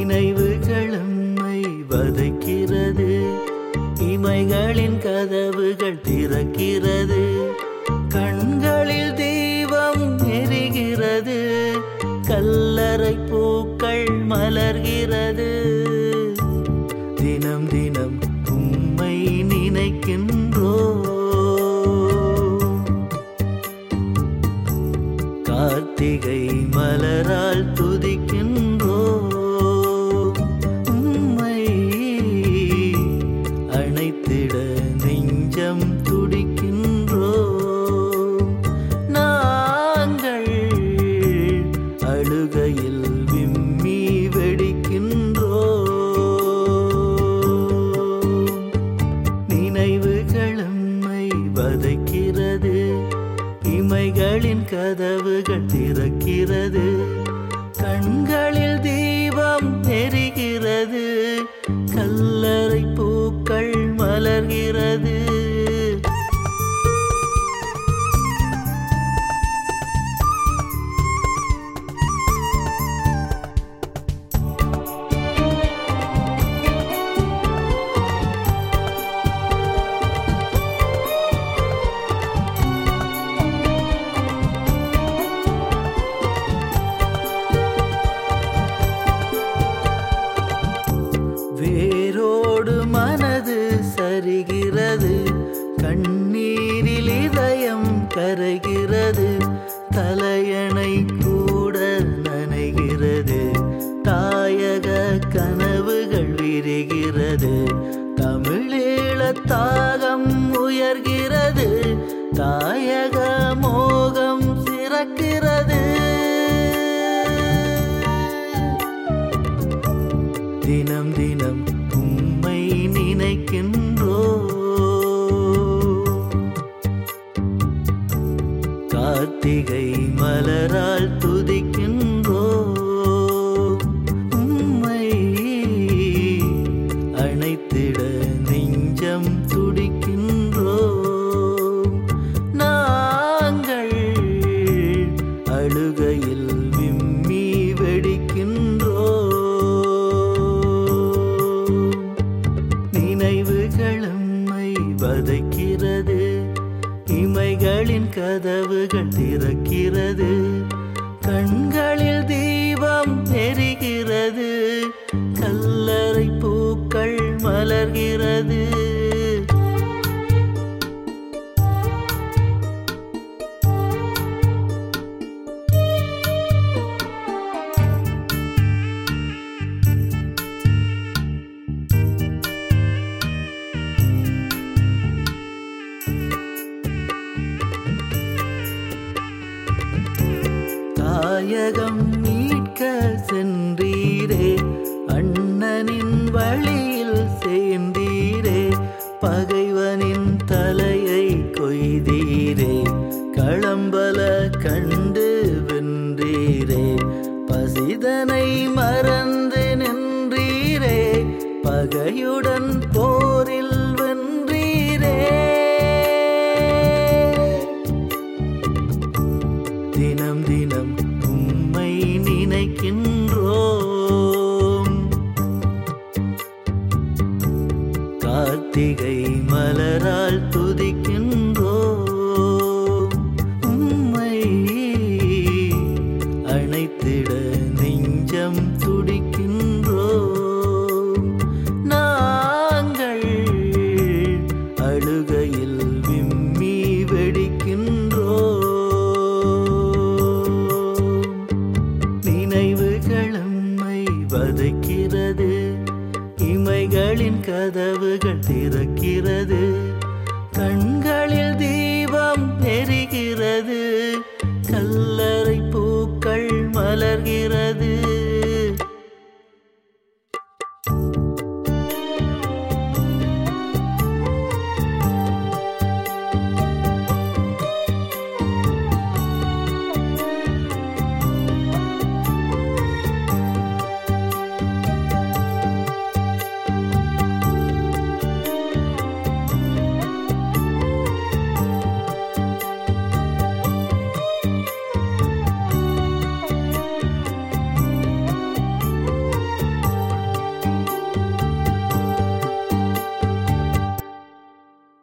நினைவுகள் நம்மை வதைக்கிறது இமைகளின் கதவுகள் திறக்கிறது கண்களில் தீபம் எரிகிறது கல்லறை பூக்கள் மலர்கிறது தினம் தினம் உம்மை நினைக்கின்றோ கார்த்திகை மலரால் துதிக்கின்றோ உம்மை அணைத்திட நெஞ்சம் துடிக்கின்றோ நாங்கள் அழுகையில் விம்மி வெடிக்கின்றோ நினைவுகள் நம்மை வதைக்கிறது இமைகளின் கதவுகள் திறக்கிறது கண்களில் தீபம் எரிகிறது கல்லறை பூக்கள் மலர்கிறது வேரோடு மனது சரிகிறது கண்ணீரில் இதயம் கரைகிறது தலையணை கூட நனைகிறது தாயக கனவுகள் விரிகிறது தமிழீழ தாகம் உயர்கிறது தாயக மோகம் சிறக்கிறது தினம் தினம் உம்மை நினைக்கின்றோ கார்த்திகை மலரால் துதிக்கின்றோ உம்மை அணைத்திட நெஞ்சம் துடிக்கின்றோ நாங்கள் அழுகையில் விம்மி வெடிக்கின்றோ நினைவுகள் நம்மை வதைக்கிறது இமைகளின் கதவுகள் திறக்கிறது கண்களில் தீபம் எரிகிறது கல்லறை பூக்கள் மலர்கிறது தாயகம் மீட்க சென்றீரே அண்ணனின் வழியில் சேர்ந்தீரே பகைவனின் தலையை கொய்தீரே களம்பல கண்டு வென்றீரே பசிதனை மறந்து நின்றீரே பகையுடன் போரில் வென்றீரே தினம் தினம் உம்மை நினைக்கின்றோம் கார்த்திகை மலரால் துதிக்கின்றோம் உம்மை அணைத்திட நெஞ்சம் துடிக்கின்றோம் நாங்கள் அழுகையில் விம்மி வெடிக்கின்றோம் நினைவுகள் நம்மை வதைக்கிறது இமைகளின் கதவுகள் திறக்கிறது கண்களில் தீபம் எரிகிறது கல்லறை பூக்கள் மலர்கிறது